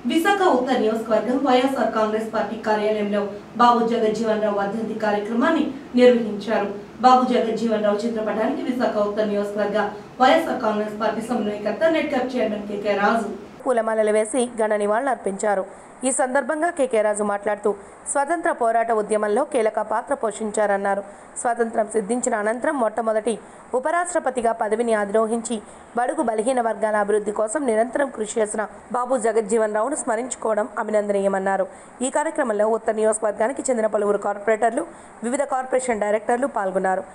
విశాఖ ఉత్తర నియోజకవర్గం వైఎస్ఆర్ కాంగ్రెస్ పార్టీ కార్యాలయంలో బాబు జగజ్జీవన్ రావు వర్ధంతి కార్యక్రమాన్ని నిర్వహించారు బాబు జగజ్జీవన్ రావు చిత్రపటానికి విశాఖ ఉత్తర నియోజకవర్గ వైఎస్ఆర్ కాంగ్రెస్ పార్టీ సమన్వయకర్త నెట్కప్ చైర్మన్ కెకే రాజు పూలమాలలు వేసి ఘన నివాళులర్పించారు ఈ సందర్భంగా కెకే రాజు మాట్లాడుతూ స్వతంత్ర పోరాట ఉద్యమంలో కీలక పాత్ర పోషించారన్నారు స్వాతంత్రం సిద్ధించిన అనంతరం మొట్టమొదటి ఉపరాష్ట్రపతిగా పదవిని అధిరోహించి బడుగు బలహీన వర్గాల అభివృద్ధి కోసం నిరంతరం కృషి చేసిన బాబు జగజ్జీవన్ రావును స్మరించుకోవడం అభినందనీయమన్నారు ఈ కార్యక్రమంలో ఉత్తర నియోజకవర్గానికి చెందిన పలువురు కార్పొరేటర్లు వివిధ కార్పొరేషన్ డైరెక్టర్లు పాల్గొన్నారు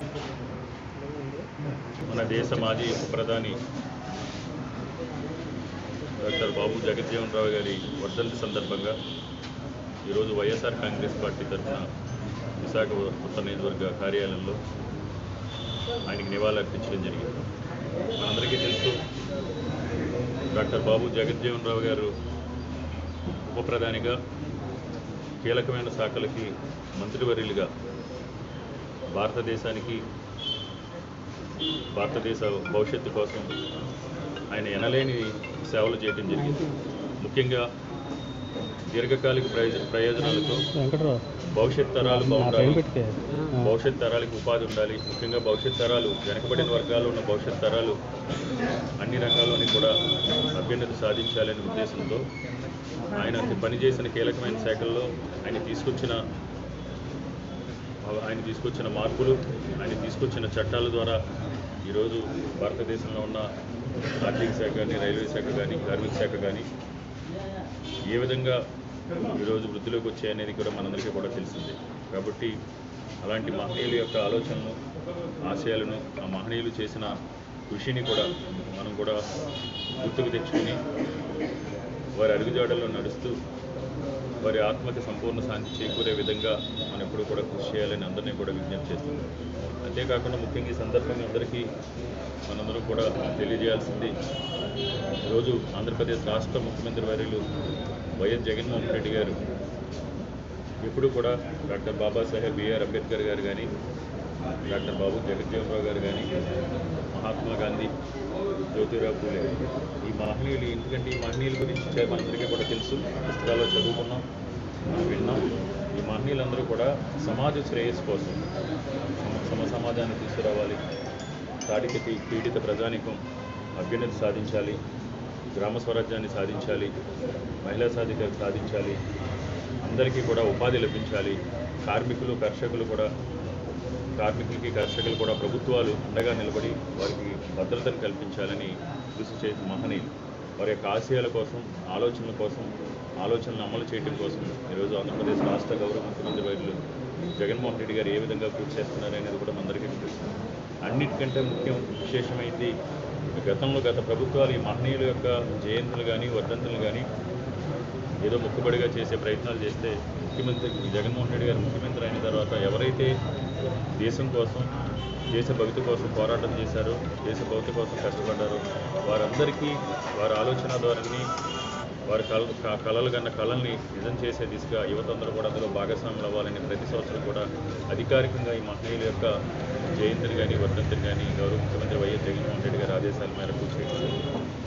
మన దేశ మాజీ ఉప ప్రధాని డాక్టర్ బాబు జగజ్జీవన్ రావు గారి వర్ధంతి సందర్భంగా ఈరోజు వైఎస్ఆర్ కాంగ్రెస్ పార్టీ తరఫున విశాఖ ఉత్తర నియోజకవర్గ కార్యాలయంలో ఆయనకి నివాళులు అర్పించడం జరిగింది మనందరికీ తెలుసు డాక్టర్ బాబు జగజ్జీవన్ రావు గారు ఉప ప్రధానిగా కీలకమైన శాఖలకి మంత్రివర్యులుగా భారతదేశానికి భారతదేశ భవిష్యత్తు కోసం ఆయన ఎనలేని సేవలు చేయడం జరిగింది ముఖ్యంగా దీర్ఘకాలిక ప్రయోజ ప్రయోజనాలతో భవిష్యత్ తరాలు బాగుండాలి భవిష్యత్ తరాలకు ఉపాధి ఉండాలి ముఖ్యంగా భవిష్యత్ తరాలు వెనకబడిన వర్గాల్లో ఉన్న భవిష్యత్ తరాలు అన్ని రంగాల్లోని కూడా అభ్యున్నతి సాధించాలనే ఉద్దేశంతో ఆయన పనిచేసిన కీలకమైన శాఖల్లో ఆయన తీసుకొచ్చిన ఆయన తీసుకొచ్చిన మార్పులు ఆయన తీసుకొచ్చిన చట్టాల ద్వారా ఈరోజు భారతదేశంలో ఉన్న ఆర్థిక శాఖ కానీ రైల్వే శాఖ కానీ కార్మిక శాఖ కానీ ఏ విధంగా ఈరోజు వృద్ధిలోకి వచ్చాయనేది కూడా మనందరికీ కూడా తెలిసిందే కాబట్టి అలాంటి మహనీయుల యొక్క ఆలోచనలు ఆశయాలను ఆ మహనీయులు చేసిన కృషిని కూడా మనం కూడా గుర్తుకు తెచ్చుకుని వారి అడుగుజాడల్లో నడుస్తూ వారి ఆత్మకి సంపూర్ణ శాంతి చేకూరే విధంగా మనం ఎప్పుడు కూడా కృషి చేయాలని అందరినీ కూడా విజ్ఞప్తి చేస్తుంది అంతేకాకుండా ముఖ్యంగా ఈ సందర్భంగా అందరికీ మనందరం కూడా తెలియజేయాల్సింది ఈరోజు ఆంధ్రప్రదేశ్ రాష్ట్ర ముఖ్యమంత్రి వర్యులు వైఎస్ జగన్మోహన్ రెడ్డి గారు ఎప్పుడు కూడా డాక్టర్ బాబాసాహెబ్ బిఆర్ అంబేద్కర్ గారు కానీ డాక్టర్ బాబు జగజ్జీవన్ రావు గారు కానీ మహాత్మా గాంధీ జ్యోతిరావు పూలే ఈ మహనీయులు ఎందుకంటే ఈ మహనీయుల గురించి చే- మనందరికీ కూడా తెలుసు పుస్తకాల్లో చదువుకున్నాం మనం విన్నాం ఈ మహనీయులందరూ కూడా సమాజ శ్రేయస్సు కోసం సమ- సమ సమాజాన్ని తీసుకురావాలి తాడిక పీ- పీడిత ప్రజానికం అభ్యున్నతి సాధించాలి గ్రామ స్వరాజ్యాన్ని సాధించాలి మహిళా సాధికారత సాధించాలి అందరికీ కూడా ఉపాధి లభించాలి కార్మికులు కర్షకులు కూడా కార్మికులకి కర్షకులు కూడా ప్రభుత్వాలు అండగా నిలబడి వారికి భద్రతను కల్పించాలని కృషి చేసిన మహనీయులు వారి యొక్క ఆశయాల కోసం ఆలోచనల కోసం ఆలోచనలు అమలు చేయడం కోసం ఈరోజు ఆంధ్రప్రదేశ్ రాష్ట్ర గౌరవ ముఖ్యమంత్రి వర్యులు జగన్మోహన్ రెడ్డి గారు ఏ విధంగా కృషి చేస్తున్నారనేది కూడా మనందరికీ తెలుస్తుంది అన్నిటికంటే ముఖ్యం విశేషమైంది గతంలో గత ప్రభుత్వాలు ఈ మహనీయుల యొక్క జయంతులు కానీ వర్ధంతులు కానీ ఏదో మొక్కుబడిగా చేసే ప్రయత్నాలు చేస్తే ముఖ్యమంత్రి జగన్మోహన్ రెడ్డి గారు ముఖ్యమంత్రి అయిన తర్వాత ఎవరైతే దేశం కోసం దేశ భవిత కోసం పోరాటం చేశారో దేశ భవిత కోసం కష్టపడ్డారో వారందరికీ వారి ఆలోచన ధోరణిని వారి కళ క- కళలు కన్న కళల్ని నిజం చేసే దిశగా యువత అందరూ కూడా అందులో భాగస్వాములు అవ్వాలని ప్రతి సంవత్సరం కూడా అధికారికంగా ఈ మహనీయుల యొక్క జయంతిని కానీ వర్ధంతిని కానీ గౌరవ ముఖ్యమంత్రి వైఎస్ జగన్మోహన్ రెడ్డి గారి ఆదేశాల మేరకు చేయడం